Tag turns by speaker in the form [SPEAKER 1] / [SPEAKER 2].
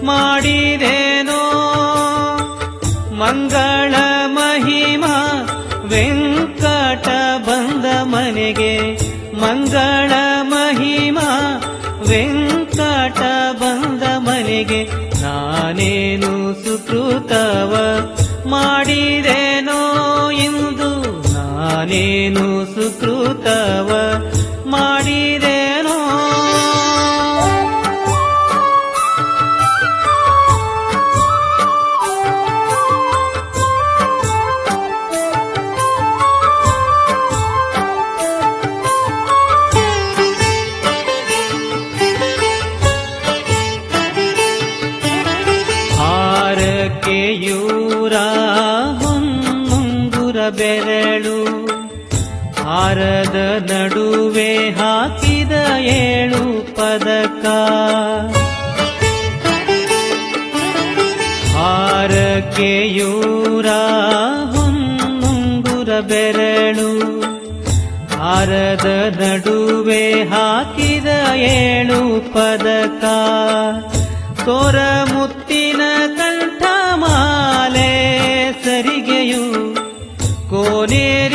[SPEAKER 1] ಮಾಡಿದೇನೋ ಮಂಗಳ ಮಹಿಮಾ ವೆಂಕಟ ಬಂದ ಮನೆಗೆ ಮಂಗಳ ಮಹಿಮಾ ವೆಂಕಟ ಬಂದ ಮನೆಗೆ ನಾನೇನು ಸುಕೃತವ ಮಾಡಿದೇನೋ ಇಂದು ನಾನೇನು ಸುಕೃತವ ಮಾಡಿದೇನೋ ಹಾರಕೆಯೂರ ಹೊಂಗುರ ಬೆರಳು ಹಾರದ ನಡುವೆ ಹಾಕಿದ ಏಳು ಪದಕ ಹಾರಕೆಯೂರ ಹೊಂಗುರ ಬೆರಳು ಹಾರದ ನಡುವೆ ಹಾಕಿದ ಏಳು ಪದಕ ತೋರ ಮುತ್ತಿನ ಕಂಠಮಾಲೆ ಸರಿಗೆಯು ಕೋನೇರಿ